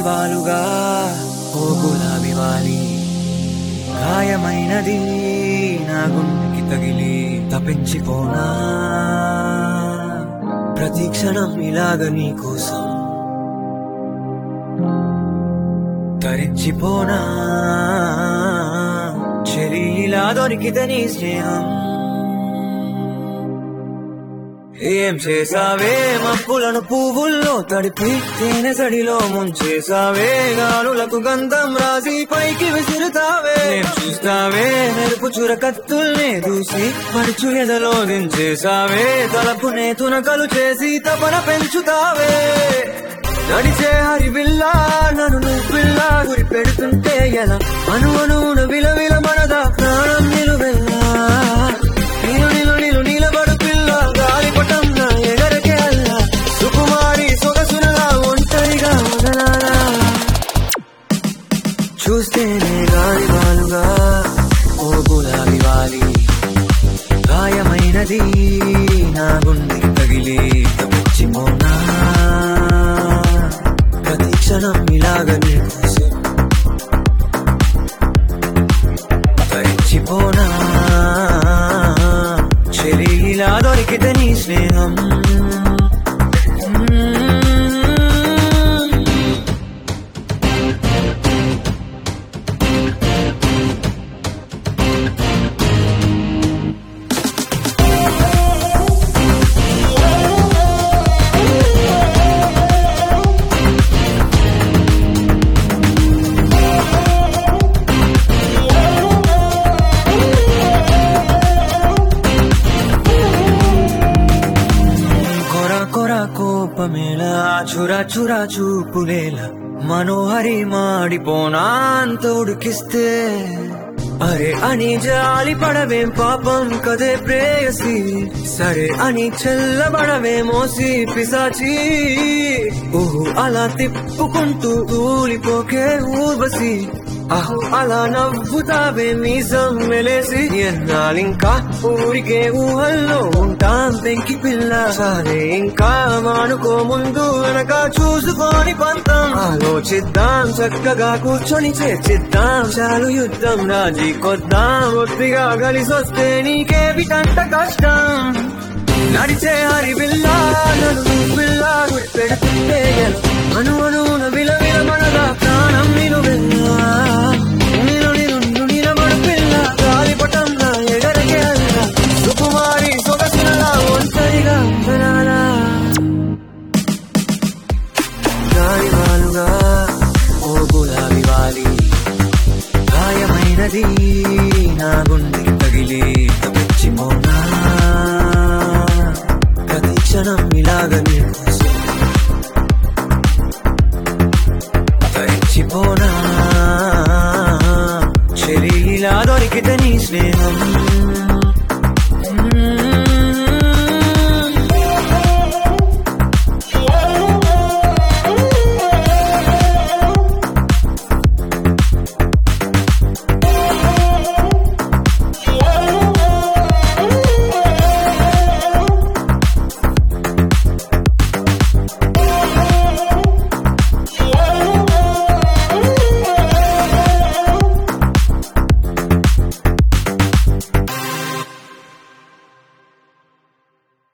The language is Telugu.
వాలుగా ఓ గులాబీ వాలి గాయమైనది నా గుండెకి తగిలి తప్పించిపోనా ప్రతి క్షణం ఇలాగ నీ కోసం తరించిపోనా చెరి ఇలా దొరికితే నీ స్నేహం ఏం చేసావే మప్పులను పువ్వుల్లో తడిపి తేనె సడిలో ముంచేసావే గాలులకు గంధం రాసి పైకి విసురుతావే ఏం చూస్తావే మెరుపు చుర కత్తుల్నే దూసి పడుచు ఎదలో దించేసావే తలపునే తునకలు చేసి తపన పెంచుతావే నడిచే హరి బిల్లా నన్ను నువ్వు పిల్ల గురి పెడుతుంటే ఎలా అను అనువున విలవిల మనదా ప్రాణం నిలువెల్లా నీలు నీలు నీలు నీలబడు పిల్ల గాలిపటం నా ఎగరకే అల్ల సుకుమారి సొగసునలా ఒంటరిగా వదలాలా చూస్తేనే గాలి వాలుగా ఓ గులాబీ వాలి గాయమైనది నా గుండెకి తగిలి తప్పించిపోనా ప్రతి క్షణం ఇలాగ నీ కోసం తరించిపోనా చెరి ఇలా దొరికితే నీ స్నేహం కొర కొర కోపమేలా చురా చురా చూపులేలా మనోహరి మాడిపోనాంత ఉడికిస్తే అరే అని జాలి పడవేం పాపం కదే ప్రేయసి సరే అని చెల్లబడవే మోసి పిసాచి ఊహు అలా తిప్పుకుంటూ ఊలిపోకే ఊర్వశి అహో అలా నవ్వుతావే మీసం మెలేసి ఎన్నాళ్ళింకా ఊరికే ఊహల్లో ఉంటాం పెంకి పిల్ల సరే ఇంకా మానుకో ముందు వెనక చూసుకొని పంతం ఆలోచిద్దాం చక్కగా కూర్చొని చేర్చిద్దాం చాలు యుద్ధం రాజీ కొద్దాం ఒత్తిగా కలిసొస్తే నీకే విటంట కష్టం నడిచే హరి బిల్ల నన్ను పిల్ల గుడి పెడుతుంటే ఎలా? అను అనున విల విల మనగా ప్రాణం నిలువెల్లా నిలు నిలు నిలు నిలబడు పిల్ల గాలిపటంలా ఎగరకే అల్ల సుకుమారి సొగసునలా ఒంటరిగా ఉండనాలా గాలి వాలుగా ఓ గులాబీ వాలి గాయమైనది నా గుండెకి తగిలి తప్పించిపోనా ప్రతి క్షణం ఇలాగ నీ కోసం తరించిపోనా చెరి ఇలా దొరికితే నీ స్నేహం